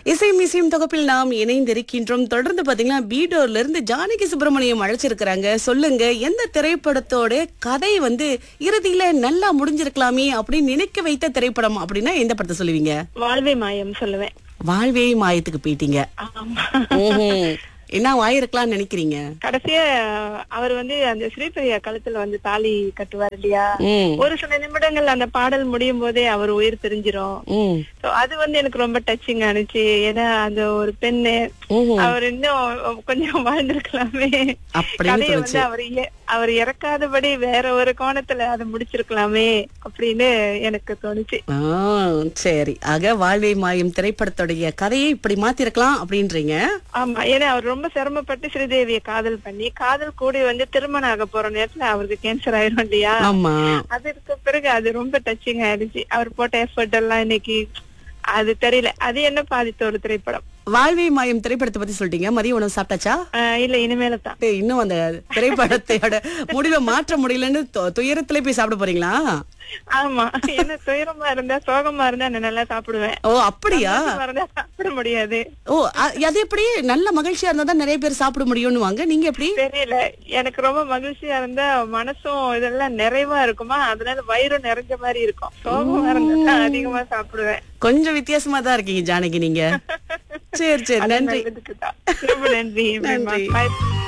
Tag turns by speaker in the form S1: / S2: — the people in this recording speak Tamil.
S1: இசை மிசையும் தொகுப்பில் நாம் இணைந்திருக்கின்றோம் தொடர்ந்து பாத்தீங்கன்னா பீடோர்ல இருந்து ஜானகி சுப்பிரமணியம் அழைச்சிருக்கிறாங்க சொல்லுங்க எந்த திரைப்படத்தோட கதை வந்து இறுதியில நல்லா முடிஞ்சிருக்கலாமே அப்படின்னு நினைக்க வைத்த திரைப்படம் அப்படின்னா எந்த படத்தை சொல்லுவீங்க
S2: வாழ்வே மாயம் சொல்லுவேன்
S1: வாழ்வே மாயத்துக்கு போயிட்டீங்க
S2: ஆமா
S1: ம்ஹும். என்ன ஆயிருக்கலாம்னு நினைக்கிறீங்க
S2: கடைசியா அவர் வந்து அந்த ஸ்ரீபிரியா கழுத்துல வந்து தாலி கட்டுவார் இல்லையா
S1: ம்
S2: ஒரு சில நிமிடங்கள் அந்த பாடல் முடியும் போதே அவர் உயிர் தெரிஞ்சிரும்
S1: ம்
S2: So அது வந்து எனக்கு ரொம்ப டச்சிங் ஆனிச்சு ஏன்னா அந்த ஒரு பெண்ணு
S1: ம்ஹும்.
S2: அவர் இன்னும் கொஞ்சம் வாழ்ந்திருக்கலாமே
S1: அப்படின்னு
S2: கதையை
S1: தோணுச்சு.
S2: வந்து அவர் இய- அவர் இறக்காதபடி வேற ஒரு கோணத்துல அதை முடிச்சிருக்கலாமே அப்படின்னு எனக்கு தோணுச்சு
S1: ஆ, சரி ஆக வாழ்வே மாயம் திரைப்படத்துடைய கதையை இப்படி மாத்திருக்கலாம் அப்படின்றீங்க
S2: ஆமா ஏன்னா அவர் ரொம்ப சிரமப்பட்டு ஸ்ரீதேவியை காதல் பண்ணி காதல் கூடி வந்து திருமணம் ஆக போற நேரத்துல அவருக்கு கேன்சர் ஆயிரும் இல்லையா
S1: ஆமா
S2: அதற்கு பிறகு அது ரொம்ப டச்சிங் ஆயிடுச்சு அவர் போட்ட எஃபர்ட் எல்லாம் இன்னைக்கு அது தெரியல அது என்ன பாதித்த ஒரு திரைப்படம்
S1: வாழ்வே மாயம் திரைப்படத்தை பத்தி சொல்லிட்டீங்க மதிய உணவு சாப்பிட்டாச்சா
S2: ஆஹ் இல்ல இனிமேல தான்
S1: டேய், இன்னும் அந்த திரைப்படத்தையோட முடிவை மாற்ற முடியலன்னு து- துயரத்திலே போய் சாப்பிட போறீங்களா
S2: ஆமா என்ன துயரமா இருந்தா சோகமா இருந்தா நான் நல்லா சாப்பிடுவேன்
S1: ஓ அப்படியா
S2: சந்தோஷமா இருந்தா சாப்பிட முடியாது
S1: ஓ அ- அது எப்படி நல்ல மகிழ்ச்சியா இருந்தா தான் நிறைய பேர் சாப்பிட முடியும்னு வாங்க நீங்க எப்படி
S2: தெரியல எனக்கு ரொம்ப மகிழ்ச்சியா இருந்தா மனசும் இதெல்லாம் நிறைவா இருக்குமா அதனால வயிறும் நிறைஞ்ச மாதிரி இருக்கும் சோகமா இருந்தா தான் அதிகமா சாப்பிடுவேன்
S1: கொஞ்சம் வித்தியாசமா தான் இருக்கீங்க ஜானகி நீங்க சரி சரி நன்றி
S2: நல்லதுக்குதான். ரொம்ப நன்றி
S1: நன்றி.
S2: Bye.